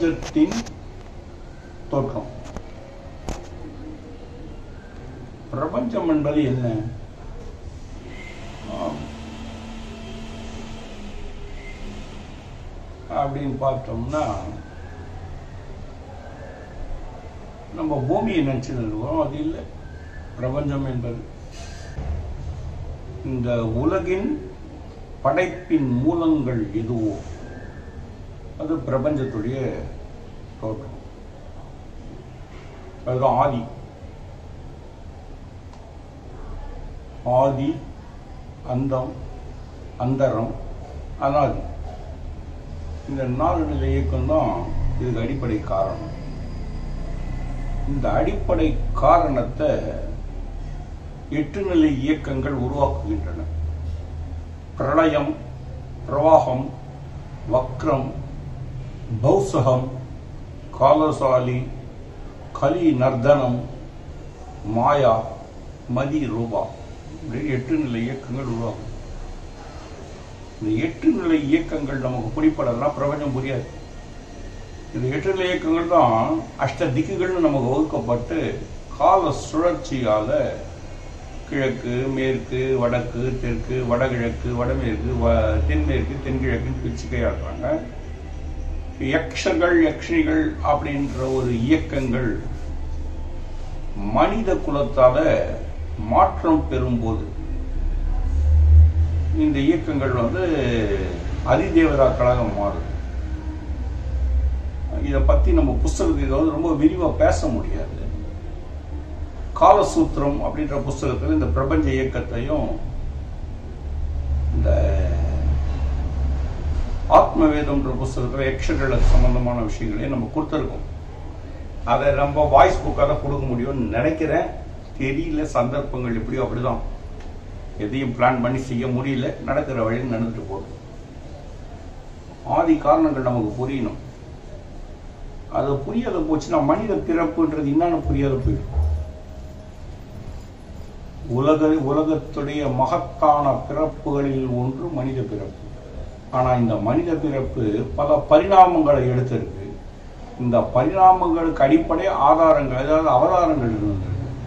பிரபஞ்சத்தின் தோற்றம் பிரபஞ்சம் என்பது என்ன ஆம். அப்படின்னு பார்த்தோம்னா நம்ம பூமியை நினைச்சு நிறுவோம் அது இல்லை பிரபஞ்சம் என்பது இந்த உலகின் படைப்பின் மூலங்கள் எதுவோ அது பிரபஞ்சத்துடைய தோற்றம் அதுதான் ஆதி ஆதி அந்தம் அந்தரம் அனாதி இந்த நாலு நிலை இயக்கம் தான் இதுக்கு அடிப்படை காரணம் இந்த அடிப்படை காரணத்தை எட்டு நிலை இயக்கங்கள் உருவாக்குகின்றன பிரளயம் பிரவாகம் வக்ரம் பௌசகம் காலசாலி கலி நர்தனம் மாயா மதி ரூபா இப்படி எட்டு நிலை இயக்கங்கள் உருவாகும் இந்த எட்டு நிலை இயக்கங்கள் நமக்கு புரிப்படனா பிரபஞ்சம் புரியாது இந்த எட்டு நிலை இயக்கங்கள் தான் அஷ்ட திக்குகள்னு நமக்கு வகுக்கப்பட்டு கால சுழற்சியால கிழக்கு மேற்கு வடக்கு தெற்கு வடகிழக்கு வடமேற்கு வ- தென்மேற்கு தென்கிழக்குன்னு பிரிச்சு கையாளுறாங்க யக்ஷர்கள் யக்ஷினிகள் அப்படின்ற ஒரு இயக்கங்கள் மனித குலத்தால மாற்றம் பெறும்போது இந்த இயக்கங்கள் வந்து அதிதேவதாக்களாக மாறுது இதை பத்தி நம்ம புஸ்தகத்தில் வந்து ரொம்ப விரிவா பேச முடியாது காலசூத்திரம் அப்படின்ற புஸ்தகத்தில் இந்த பிரபஞ்ச இயக்கத்தையும் இந்த ஆத்மவேதம்ன்ற புஸ்தகத்தில் யக்ஷர்களுக்கு சம்பந்தமான விஷயங்களையும் நம்ம கொடுத்துருக்கோம் அதை நம்ம வாய்ஸ் புக்காக தான் கொடுக்க முடியும்னு நினைக்கிறேன் தெரியல சந்தர்ப்பங்கள் எப்படியோ அப்படிதான் எதையும் பிளான் பண்ணி செய்ய முடியல நடக்கிற வழியில் நடந்துட்டு போகுது ஆதி காரணங்கள் நமக்கு புரியணும் அது புரியாத போச்சுன்னா மனித பிறப்புன்றது என்னன்னு புரியாத போயிடும் உலக உலகத்துடைய மகத்தான பிறப்புகளில் ஒன்று மனித பிறப்பு ஆனா இந்த மனித பிறப்பு பல பரிணாமங்களை எடுத்திருக்கு இந்த பரிணாமங்களுக்கு அடிப்படை ஆதாரங்கள் அதாவது அவதாரங்கள் இருந்திருக்கு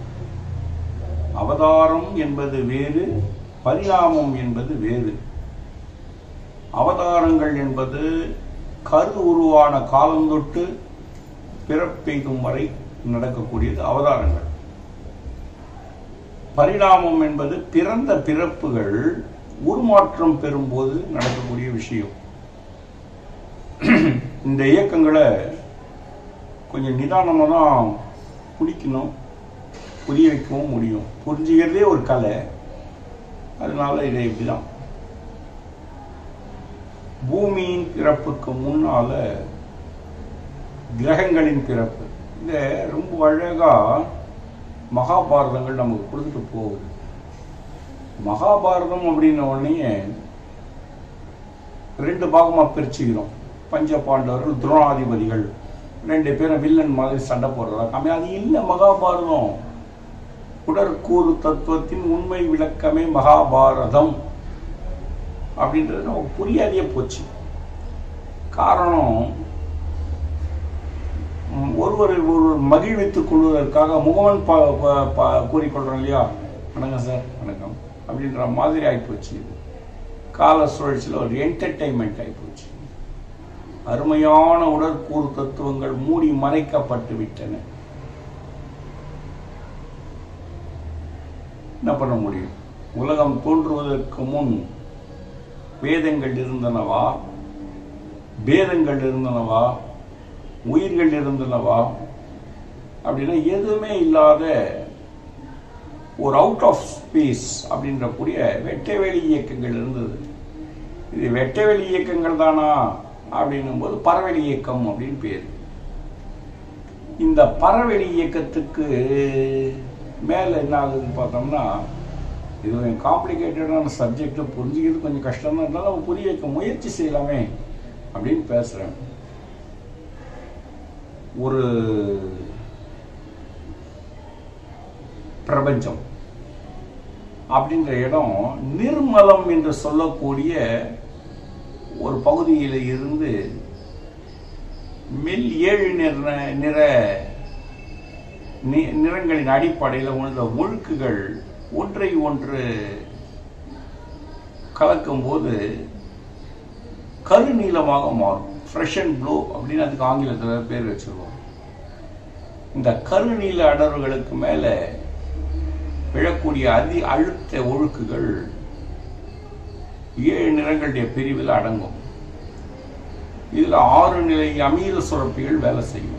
அவதாரம் என்பது வேறு பரிணாமம் என்பது வேறு அவதாரங்கள் என்பது கரு உருவான காலந்தொட்டு பிறப்பெய்தும் வரை நடக்கக்கூடியது அவதாரங்கள் பரிணாமம் என்பது பிறந்த பிறப்புகள் உருமாற்றம் பெறும்போது நடக்கக்கூடிய விஷயம் இந்த இயக்கங்களை கொஞ்சம் நிதானமாக தான் பிடிக்கணும் புரிய வைக்கவும் முடியும் புரிஞ்சுக்கிறதே ஒரு கலை அதனால இதை இப்படிதான் பூமியின் பிறப்புக்கு முன்னால கிரகங்களின் பிறப்பு இதை ரொம்ப அழகா மகாபாரதங்கள் நமக்கு கொடுத்துட்டு போகுது மகாபாரதம் அப்படின்ன உடனே ரெண்டு பாகமா பிரிச்சுக்கிறோம் பஞ்ச பாண்டவர்கள் துரோணாதிபதிகள் ரெண்டு பேரும் வில்லன் மாதிரி சண்டை போடுறதா காமி அது இல்லை மகாபாரதம் உடற்கூறு தத்துவத்தின் உண்மை விளக்கமே மகாபாரதம் அப்படின்றது நமக்கு புரியாதையே போச்சு காரணம் ம், ஒருவரை ஒருவர் மகிழ்வித்துக் கொள்வதற்காக முகமன் ப ப- ப- கூறிக்கொள்றோம் இல்லையா வணக்கம் சார் வணக்கம் அப்படின்ற மாதிரி ஆகிப்போச்சு இது கால சுழற்சியில் ஒரு என்டர்டைன்மெண்ட் ஆகிப்போச்சு அருமையான உடற்கூறு தத்துவங்கள் மூடி மறைக்கப்பட்டு விட்டன என்ன பண்ண முடியும் உலகம் தோன்றுவதற்கு முன் வேதங்கள் இருந்தனவா பேதங்கள் இருந்தனவா உயிர்கள் இருந்தனவா அப்படின்னா எதுவுமே இல்லாத ஒரு அவுட் ஆஃப் ஸ்பேஸ் அப்படின்ற கூடிய வெட்டவெளி இயக்கங்கள் இருந்தது இது வெட்டவெளி இயக்கங்கள் தானா அப்படின்னும் போது பறவெளி இயக்கம் அப்படின்னு பேர் இந்த பறவெளி இயக்கத்துக்கு மேல என்ன ஆகுதுன்னு பார்த்தோம்னா இது கொஞ்சம் காம்ப்ளிகேட்டடான சப்ஜெக்ட் புரிஞ்சுக்கிறது கொஞ்சம் கஷ்டமா இருந்தாலும் நம்ம புரிய வைக்க முயற்சி செய்யலாமே அப்படின்னு பேசுறேன் ஒரு பிரபஞ்சம் அப்படின்ற இடம் நிர்மலம் என்று சொல்லக்கூடிய ஒரு பகுதியில் இருந்து மெல் ஏழு நிற நிற நி- நிறங்களின் அடிப்படையில் உள்ள ஒழுக்குகள் ஒன்றை ஒன்று கலக்கும்போது கருநீலமாக மாறும் ஃப்ரெஷ் அண்ட் ப்ளூ அப்படின்னு அதுக்கு ஆங்கிலத்தில் பேர் வச்சிருவோம் இந்த கருநீல அடர்வுகளுக்கு மேலே விழக்கூடிய அதி அழுத்த ஒழுக்குகள் ஏழு நிறங்களுடைய பிரிவில் அடங்கும் இதுல ஆறு நிலை அமீர சுரப்பிகள் வேலை செய்யும்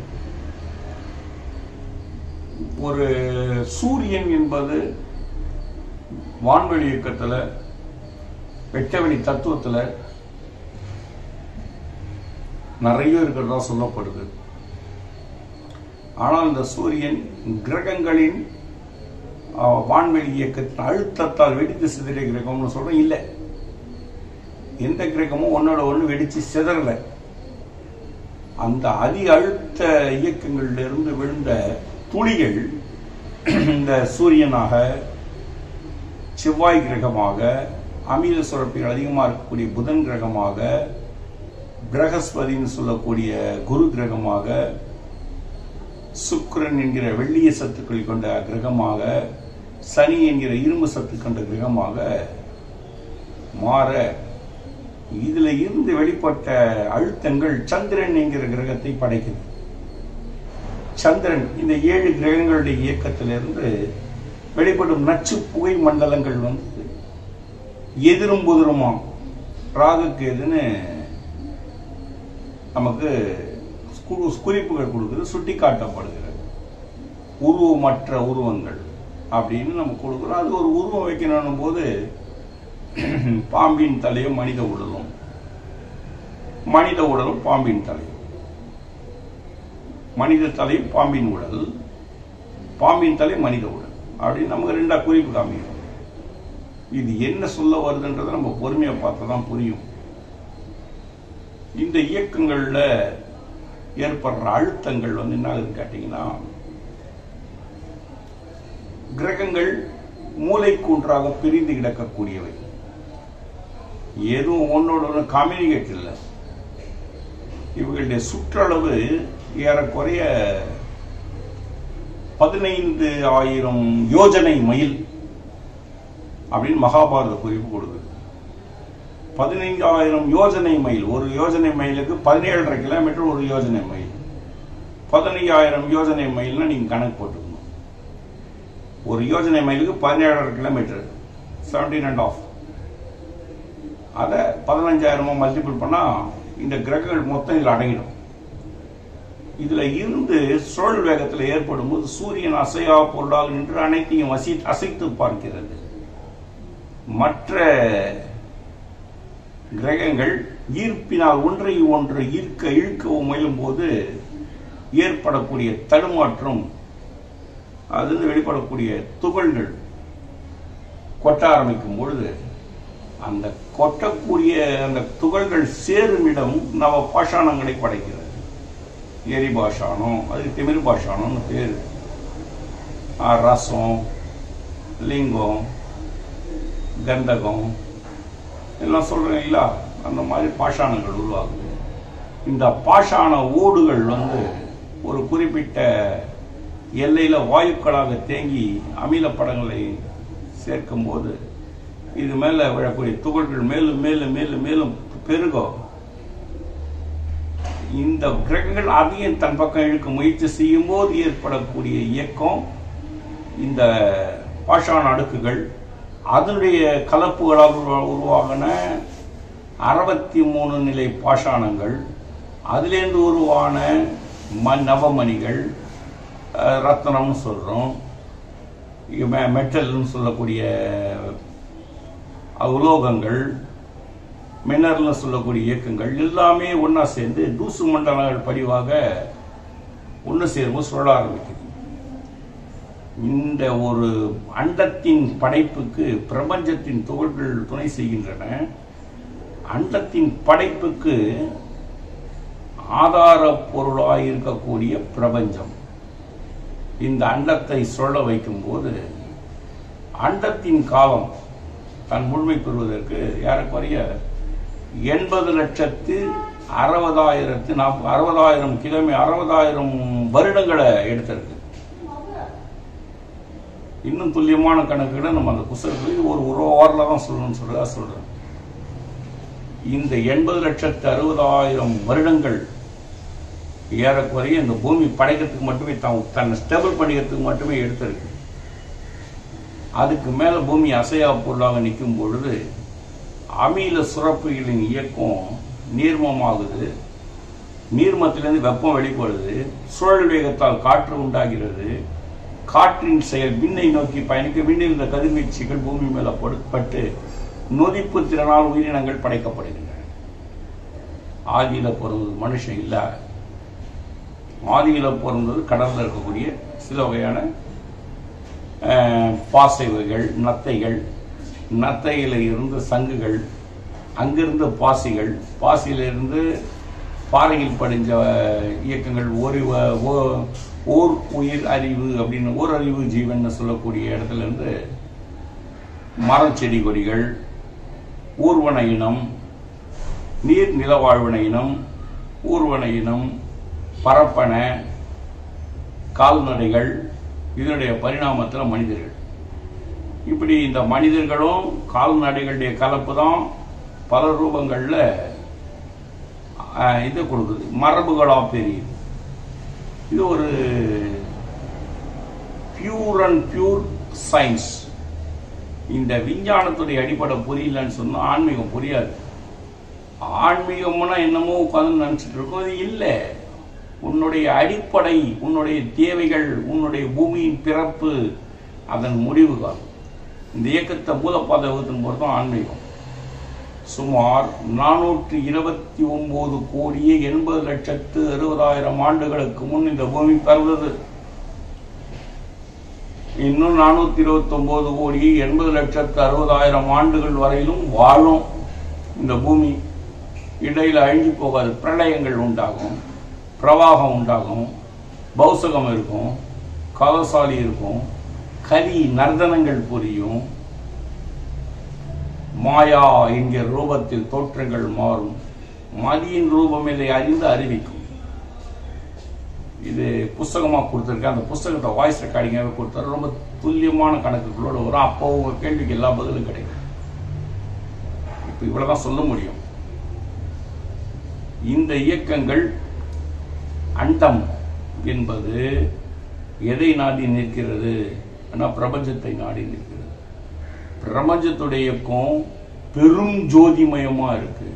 ஒரு சூரியன் என்பது வான்வெளி இயக்கத்துல வெட்டவெளி தத்துவத்துல நிறைய இருக்கிறதா சொல்லப்படுது ஆனால் இந்த சூரியன் கிரகங்களின் அஹ், வான்வெளி இயக்கத்தின் அழுத்தத்தால் வெடித்து சிதறிய கிரகம்னு சொல்றோம் இல்லை எந்த கிரகமும் ஒன்னோட ஒன்று வெடிச்சு சிதறல அந்த அதி அழுத்த இயக்கங்கள்ல இருந்து விழுந்த துளிகள் இந்த சூரியனாக செவ்வாய் கிரகமாக அமில சுரப்பிகள் அதிகமாக இருக்கக்கூடிய புதன் கிரகமாக பிரகஸ்பதின்னு சொல்லக்கூடிய குரு கிரகமாக சுக்கிரன் என்கிற வெள்ளிய சத்துக்கள் கொண்ட கிரகமாக சனி என்கிற இரும்பு சத்து கொண்ட கிரகமாக மாற இதுல இருந்து வெளிப்பட்ட அழுத்தங்கள் சந்திரன் என்கிற கிரகத்தை படைக்குது சந்திரன் இந்த ஏழு கிரகங்களுடைய இயக்கத்திலிருந்து வெளிப்படும் நச்சு புகை மண்டலங்கள் வந்து எதிரும் புதிருமா ராகுக்கு எதுன்னு நமக்கு கு- குறிப்புகள் கொடுக்குறது சுட்டி காட்டப்படுகிறது உருவமற்ற உருவங்கள் அப்படின்னு நம்ம கொடுக்குறோம் அது ஒரு உருவம் வைக்கணும் போது பாம்பின் தலையும் மனித உடலும் மனித உடலும் பாம்பின் தலையும் மனித தலை பாம்பின் உடல் பாம்பின் தலை மனித உடல் அப்படின்னு நமக்கு ரெண்டா குறிப்பு காமிக்கிறோம் இது என்ன சொல்ல வருதுன்றதை நம்ம பொறுமையா பார்த்தா தான் புரியும் இந்த இயக்கங்கள்ல ஏற்படுற அழுத்தங்கள் வந்து என்ன ஆகுதுன்னு கேட்டீங்கன்னா கிரகங்கள் மூளைக்கூன்றாக பிரிந்து கிடக்கக்கூடியவை எதுவும் ஒன்னோட ஒன்று கம்யூனிகேட் இல்லை இவர்களுடைய சுற்றளவு ஏறக்குறைய பதினைந்து ஆயிரம் யோஜனை மைல் அப்படின்னு மகாபாரத குறிப்பு கொடுக்குது பதினைஞ்சாயிரம் யோஜனை மைல் ஒரு யோஜனை மைலுக்கு பதினேழரை கிலோமீட்டர் ஒரு யோஜனை மைல் பதினைஞ்சாயிரம் யோஜனை மைல்னா நீங்க கணக்கு போட்டுக்கணும் ஒரு யோஜனை மைலுக்கு பதினேழரை கிலோமீட்டர் செவன்டீன் அண்ட் ஆஃப் அதை பதினஞ்சாயிரமா மல்டிபிள் பண்ணா இந்த கிரகங்கள் மொத்தம் இதில் அடங்கிடும் இதுல இருந்து சுழல் வேகத்தில் ஏற்படும் போது சூரியன் அசையா பொருளாக நின்று அனைத்தையும் அசை அசைத்து பார்க்கிறது மற்ற கிரகங்கள் ஈர்ப்பினால் ஒன்றை ஒன்று ஈர்க்க இழுக்கவும் முயலும் போது ஏற்படக்கூடிய தடுமாற்றம் அதிலிருந்து வெளிப்படக்கூடிய துகள்கள் கொட்ட ஆரம்பிக்கும் பொழுது அந்த கொட்டக்கூடிய அந்த துகள்கள் சேரும் இடம் நவ பாஷாணங்களை படைக்கிறது எரி பாஷாணம் அதுக்கு திமிர் பாஷாணம்னு பேர் ஆ, ரசம் லிங்கம் கந்தகம் எல்லாம் சொல்றேன் இல்ல அந்த மாதிரி பாஷாணங்கள் உருவாகுது இந்த பாஷாண ஓடுகள் வந்து ஒரு குறிப்பிட்ட எல்லையில வாயுக்களாக தேங்கி அமில படங்களை சேர்க்கும் போது இது மேல விழக்கூடிய துகள்கள் மேலும் மேலும் மேலும் மேலும் பெருகும் இந்த கிரகங்கள் அதையும் தன் பக்கம் இழுக்க முயற்சி செய்யும் போது ஏற்படக்கூடிய இயக்கம் இந்த பாஷாண அடுக்குகள் அதனுடைய கலப்புகளால் உருவா- உருவாகின அறுபத்தி மூணு நிலை பாஷாணங்கள் அதிலேருந்து உருவான ம நவமணிகள் அஹ், ரத்னம்னு சொல்கிறோம் மெட்டல்னு சொல்லக்கூடிய அஹ், உலோகங்கள் மின்னர்னு சொல்லக்கூடிய இயக்கங்கள் எல்லாமே ஒன்றா சேர்ந்து தூசு மண்டலங்கள் படிவாக ஒன்று சேரும்போது சுழல ஆரம்பிக்குது இந்த ஒரு அண்டத்தின் படைப்புக்கு பிரபஞ்சத்தின் துகள்கள் துணை செய்கின்றன அண்டத்தின் படைப்புக்கு ஆதார பொருளாக இருக்கக்கூடிய பிரபஞ்சம் இந்த அண்டத்தை சுழல வைக்கும்போது அண்டத்தின் காலம் தன் முழுமை பெறுவதற்கு ஏறக்குறைய எண்பது லட்சத்து அறுபதாயிரத்து நாற்பது அறுபதாயிரம் கிலோமீ அறுபதாயிரம் வருடங்களை எடுத்திருக்கு இன்னும் துல்லியமான கணக்குகளை நம்ம அந்த புத்தகத்தில் ஒரு ஒரு வாரில் தான் சொல்லணும்னு சொல்றதா சொல்றேன் இந்த எண்பது லட்சத்து அறுபதாயிரம் வருடங்கள் ஏறக்குறைய இந்த பூமி படைக்கிறதுக்கு மட்டுமே தான் தன்னை ஸ்டேபிள் பண்ணிக்கிறதுக்கு மட்டுமே எடுத்திருக்கு அதுக்கு மேல பூமி அசையா பொருளாக நிற்கும் பொழுது அமில சுரப்புகளின் இயக்கம் நீர்மமாகுது நீர்மத்திலிருந்து வெப்பம் வெளிப்படுது சுழல் வேகத்தால் காற்று உண்டாகிறது காற்றின் செயல் விண்ணை நோக்கி பயணிக்க விண்ணில் இந்த கதிர்வீச்சுகள் பூமி மேல படு- பட்டு நொதிப்பு திறனால் உயிரினங்கள் படைக்கப்படுகின்றன ஆதியில பிறந்தது மனுஷன் இல்ல ஆதியில பிறந்தது கடல்ல இருக்கக்கூடிய சில வகையான அஹ், பாசை வகைகள் நத்தைகள் நத்தையில இருந்து சங்குகள் அங்கிருந்து பாசிகள் பாசியிலிருந்து பாறையில் படிஞ்ச அஹ், இயக்கங்கள் ஒரு வ- ஓ- ஓர் உயிர் அறிவு அப்படின்னு ஓர் அறிவு ஜீவன் சொல்லக்கூடிய இடத்துல இருந்து மரம் செடி கொடிகள் ஊர்வன இனம் நீர் நிலவாழ்வன இனம் ஊர்வன இனம் பரப்பன கால்நடைகள் இதனுடைய பரிணாமத்தில் மனிதர்கள் இப்படி இந்த மனிதர்களும் கால்நடைகளுடைய கலப்பு தான் பல ரூபங்களில் இது கொடுக்குது மரபுகளாக தெரியுது இது ஒரு பியூர் அண்ட் பியூர் சயின்ஸ் இந்த விஞ்ஞானத்துடைய அடிப்படை புரியலன்னு சொன்னா ஆன்மீகம் புரியாது ஆன்மீகம்னா என்னமோ உட்காந்து நினைச்சிட்டு இருக்கோம் அது இல்லை உன்னுடைய அடிப்படை உன்னுடைய தேவைகள் உன்னுடைய பூமியின் பிறப்பு அதன் முடிவுகள் இந்த இயக்கத்தை மூலப்பாதை வகுத்தின் போது தான் ஆன்மீகம் சுமார் நானூற்றி இருபத்தி ஒன்பது கோடியே எண்பது லட்சத்து அறுபதாயிரம் ஆண்டுகளுக்கு முன் இந்த பூமி பிறந்தது இன்னும் நானூத்தி இருபத்தி ஒன்பது கோடி எண்பது லட்சத்து அறுபதாயிரம் ஆண்டுகள் வரையிலும் வாழும் இந்த பூமி இடையில அழிஞ்சு போகாது பிரளயங்கள் உண்டாகும் பிரவாகம் உண்டாகும் பௌசகம் இருக்கும் காலசாலி இருக்கும் கலி நர்தனங்கள் புரியும் மாயா என்கிற ரூபத்தில் தோற்றங்கள் மாறும் மதியின் ரூபம் இதை அறிந்து அறிவிக்கும் இது புஸ்தகமா கொடுத்துருக்கேன் அந்த புஸ்தகத்தை வாய்ஸ் ரெக்கார்டிங்காக கொடுத்தாரு ரொம்ப துல்லியமான கணக்குகளோட வரும் அப்போ உங்க கேள்விக்கு எல்லா பதிலும் கிடைக்கும் இப்போ இவ்வளவுதான் சொல்ல முடியும் இந்த இயக்கங்கள் அண்டம் என்பது எதை நாடி நிற்கிறது ஆனா பிரபஞ்சத்தை நாடி நிற்கிறது பிரபஞ்சத்துடைய இயக்கம் பெரும் ஜோதிமயமா இருக்கு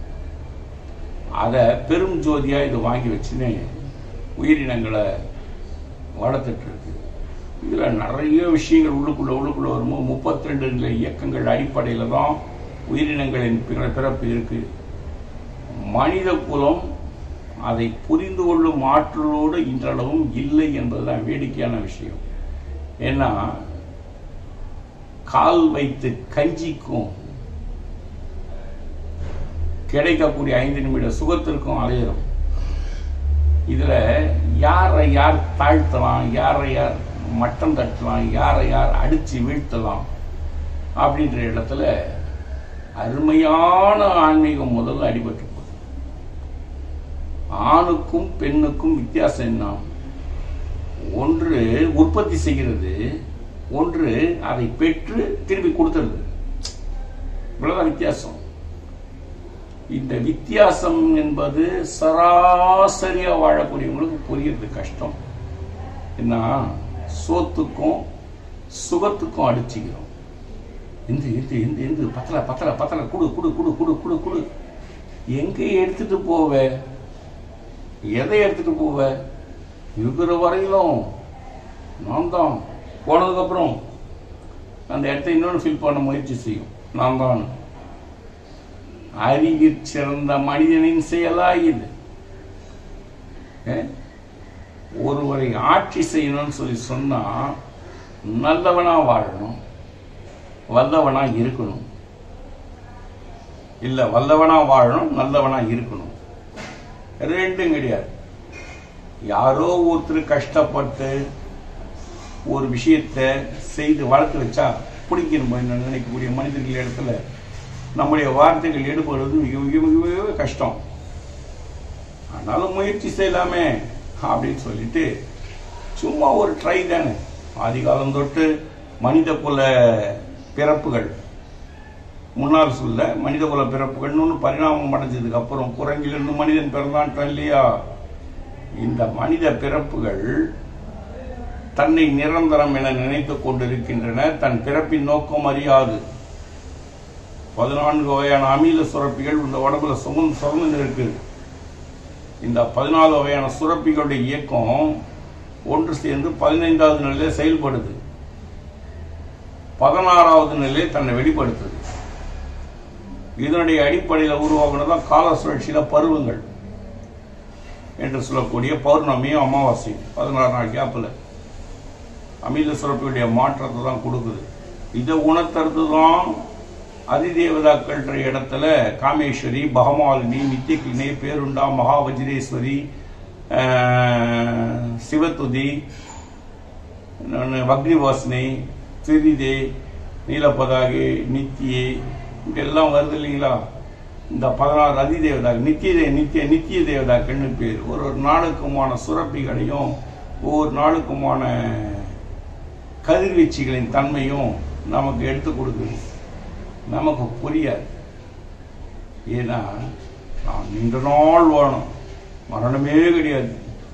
அத பெரும் ஜோதியா இது வாங்கி வச்சுன்னு உயிரினங்களை வளர்த்துட்டு இருக்கு இதுல நிறைய விஷயங்கள் உள்ளுக்குள்ள உள்ளுக்குள்ள வரும்போது முப்பத்தி ரெண்டு நிலை இயக்கங்கள் அடிப்படையில தான் உயிரினங்களின் பிற- பிறப்பு இருக்கு மனித குலம் அதை புரிந்து கொள்ளும் ஆற்றலோடு இன்றளவும் இல்லை என்பதுதான் வேடிக்கையான விஷயம் ஏன்னா கால் வைத்து கஞ்சிக்கும் கிடைக்கக்கூடிய ஐந்து நிமிட சுகத்திற்கும் அலையிறோம் இதுல யாரை யார் தாழ்த்தலாம் யாரை யார் மட்டம் தட்டலாம் யாரை யார் அடிச்சு வீழ்த்தலாம் அப்படின்ற இடத்துல அருமையான ஆன்மீகம் முதல்ல அடிபட்டு போகுது ஆணுக்கும் பெண்ணுக்கும் வித்தியாசம் என்ன ஒன்று உற்பத்தி செய்கிறது ஒன்று அதை பெற்று திரும்பி கொடுத்துருது இவ்வளவுதான் வித்தியாசம் இந்த வித்தியாசம் என்பது சராசரியா வாழக்கூடியவங்களுக்கு புரியறது கஷ்டம் என்ன சோத்துக்கும் சுகத்துக்கும் அடிச்சுக்கிறோம் எந்த எந்த எந்த எந்த பத்தல பத்தல பத்தல குடு குடு குடு குடு குடு குடு எங்க எடுத்துட்டு போவ எதை எடுத்துட்டு போவ இருக்கிற வரையிலும் நான் தான் போனதுக்கப்புறம் அந்த இடத்த இன்னொன்று ஃபில் பண்ண முயற்சி செய்யும் நான் தான் அறிவிற் சிறந்த மனிதனின் செயலா இது ஏ? ஒருவரை ஆட்சி செய்யணும்னு சொல்லி சொன்னா நல்லவனா வாழணும் வல்லவனா இருக்கணும் இல்ல வல்லவனா வாழணும் நல்லவனா இருக்கணும் ரெண்டும் கிடையாது யாரோ ஒருத்தர் கஷ்டப்பட்டு ஒரு விஷயத்தை செய்து வளர்த்து வச்சா பிடிக்கணும் போய் நினைக்கக்கூடிய மனிதர்கள் இடத்துல நம்முடைய வார்த்தைகள் எடுபடுறது மிக மிக மிக மிக கஷ்டம் ஆனாலும் முயற்சி செய்யலாமே அப்படின்னு சொல்லிட்டு சும்மா ஒரு ட்ரை தானே ஆதிகாலம் தொட்டு மனித குல பிறப்புகள் முன்னால் சொல்ல மனித குல பிறப்புகள்னு ஒன்று பரிணாமம் அடைஞ்சதுக்கு அப்புறம் குரங்கிலிருந்து மனிதன் பிறந்தான்ட்டான் இல்லையா இந்த மனித பிறப்புகள் தன்னை நிரந்தரம் என நினைத்துக் கொண்டிருக்கின்றன தன் பிறப்பின் நோக்கம் அறியாது பதினான்கு வகையான அமில சுரப்பிகள் இந்த உடம்புல சுமந்து சுரந்து இருக்கு இந்த பதினாலு வகையான சுரப்பிகளுடைய இயக்கம் ஒன்று சேர்ந்து பதினைந்தாவது நிலையில செயல்படுது பதினாறாவது நிலையை தன்னை வெளிப்படுத்துது இதனுடைய அடிப்படையில் உருவாக்குனதான் கால சுழற்சியில பருவங்கள் என்று சொல்லக்கூடிய பௌர்ணமியும் அமாவாசையும் பதினாறு நாள் கேப்பில் அமில சுரப்பியுடைய மாற்றத்தை தான் கொடுக்குது இதை உணர்த்துறது தான் அதிதேவதாக்கள்ன்ற இடத்துல காமேஸ்வரி பகமாலினி நித்தியகிணை பேருண்டா மகாவஜ்ரேஸ்வரி ஆஹ், சிவதுதி இன்னொன்னு வக்னிவாசினி திரிதே நீலப்பதாகி நித்தியே இதெல்லாம் வருது இல்லைங்களா இந்த பதினாறு அதிதேவதா நித்திய தே- நித்திய நித்திய தேவதாக்கள்னு பேர் ஒரு ஒரு நாளுக்குமான சுரப்பிகளையும் ஒவ்வொரு நாளுக்குமான கதிர்வீச்சுகளின் தன்மையும் நமக்கு எடுத்து கொடுக்குது நமக்கு புரியாது ஏன்னா நான் நீண்ட நாள் வாழணும் மரணமே கிடையாது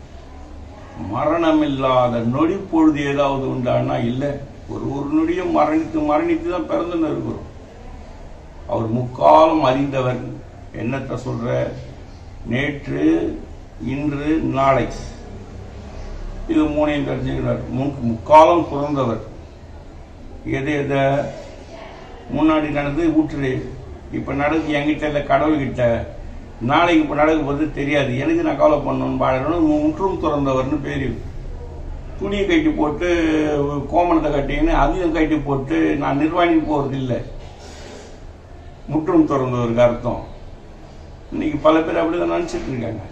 மரணம் இல்லாத நொடி பொழுது ஏதாவது உண்டானா இல்லை ஒரு ஒரு நொடியும் மரணித்து மரணித்து தான் பிறந்துன்னு இருக்கிறோம் அவர் முக்காலம் அறிந்தவர் என்னத்தை சொல்ற நேற்று இன்று நாளை இது மூணையும் தெரிஞ்சுக்கிறார் முன் முக்காலம் பிறந்தவர் எதை எதை முன்னாடி நடந்து ஊற்றுரு இப்போ நடக்கு என்கிட்ட இல்லை கடவுள்கிட்ட நாளைக்கு இப்போ நடக்க போது தெரியாது எனக்கு நான் கவலை பண்ணணும்னு பாடணும் முற்றும் திறந்தவர்னு பேர் துணியை கட்டி போட்டு கோமணத்தை கட்டின்னு அதையும் கட்டி போட்டு நான் நிர்வாணிக்கு போகிறது இல்லை முற்றும் திறந்தவருக்கு அர்த்தம் இன்னைக்கு பல பேர் அப்படிதான் நினைச்சிட்டு இருக்காங்க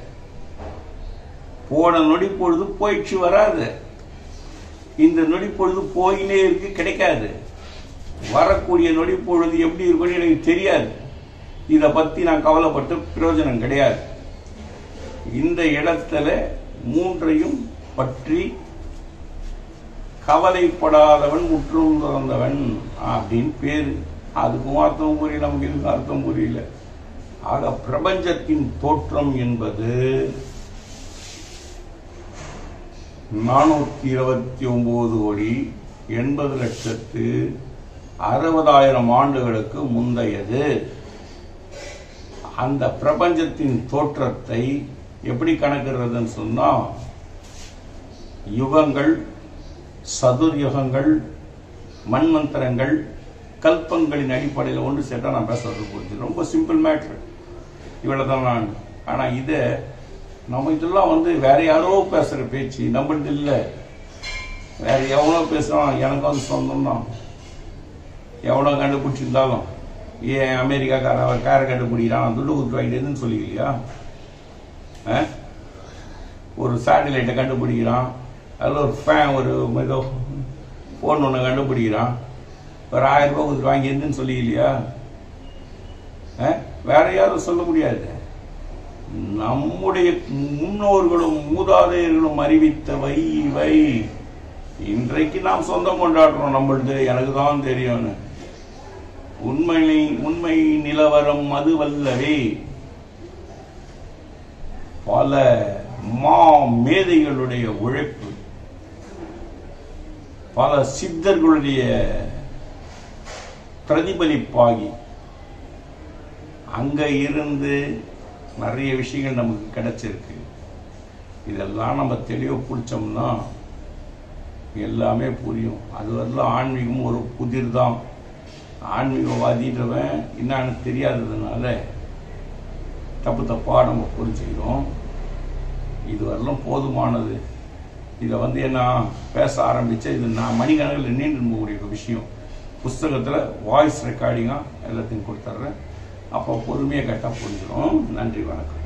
போன நொடி பொழுது போயிடுச்சு வராது இந்த நொடி பொழுது போயினே இருக்கு கிடைக்காது வரக்கூடிய நொடி பொழுது எப்படி இருக்கும்னு எனக்கு தெரியாது இதை பத்தி நான் கவலைப்பட்டு பிரயோஜனம் கிடையாது இந்த இடத்துல மூன்றையும் பற்றி கவலைப்படாதவன் முற்றும் துறந்தவன் அப்படின்னு பேரு அதுக்கும் அர்த்தம் புரியல நமக்கு இதுக்கும் அர்த்தம் புரியல ஆக பிரபஞ்சத்தின் தோற்றம் என்பது நானூத்தி இருபத்தி ஒன்பது கோடி எண்பது லட்சத்து அறுபதாயிரம் ஆண்டுகளுக்கு முந்தையது அந்த பிரபஞ்சத்தின் தோற்றத்தை எப்படி கணக்கிடுறதுன்னு சொன்னா யுகங்கள் சதுர்யுகங்கள் மண்மந்திரங்கள் கல்பங்களின் அடிப்படையில் ஒன்று சேர்த்தா நான் பேசுறது புரிஞ்சு ரொம்ப சிம்பிள் மேட்ரு இவ்வளவு தான் நான் ஆனா இதை நம்ம இதெல்லாம் வந்து வேற யாரோ பேசுற பேச்சு நம்மளது இல்லை வேற எவனோ பேசுறான் எனக்கு வந்து சொந்தம் தான் எவனோ கண்டுபிடிச்சிருந்தாலும் ஏன் அமெரிக்காக்காரன் அவன் காரை கண்டுபிடிக்கிறான் துண்டு குத்து வாங்கிட்டேன்னு சொல்லிக்கலையா ஆ? ஒரு சேட்டலைட்டை கண்டுபிடிக்கிறான் அதில் ஒரு ஃபேன் ஒரு ஏதோ ஃபோன் ஒன்று கண்டுபிடிக்கிறான் ஒரு ஆயிரம் ரூபாய் கொடுத்து வாங்கியிருந்துன்னு சொல்லிக்கலையா ஆ? வேற யாரும் சொல்ல முடியாது நம்முடைய முன்னோர்களும் மூதாதையர்களும் அறிவித்தவை இவை இன்றைக்கு நாம் சொந்தம் கொண்டாடுறோம் நம்மளது எனக்கு தான் தெரியும்னு உண்மை உண்மை நிலவரம் அதுவல்லவே பல மா மேதைகளுடைய உழைப்பு பல சித்தர்களுடைய பிரதிபலிப்பாகி அங்க இருந்து நிறைய விஷயங்கள் நமக்கு கிடைச்சிருக்கு இதெல்லாம் நம்ம தெளிவு பிடிச்சோம்னா எல்லாமே புரியும் அது வரலாம் ஆன்மீகம் ஒரு புதிர் தான் ஆன்மீகவாதின்றவன் என்னன்னு தெரியாததுனால தப்பு தப்பாக நம்ம புரிஞ்சுக்கிறோம் இது வரலாம் போதுமானது இதை வந்து என்ன பேச ஆரம்பிச்சா இது நான் மணிக்கணக்கில் நீண்டு போகக்கூடிய ஒரு விஷயம் புஸ்தகத்தில் வாய்ஸ் ரெக்கார்டிங்காக எல்லாத்தையும் கொடுத்துட்றேன் அப்போ பொறுமையாக கேட்டால் புரிஞ்சிடும் நன்றி வணக்கம்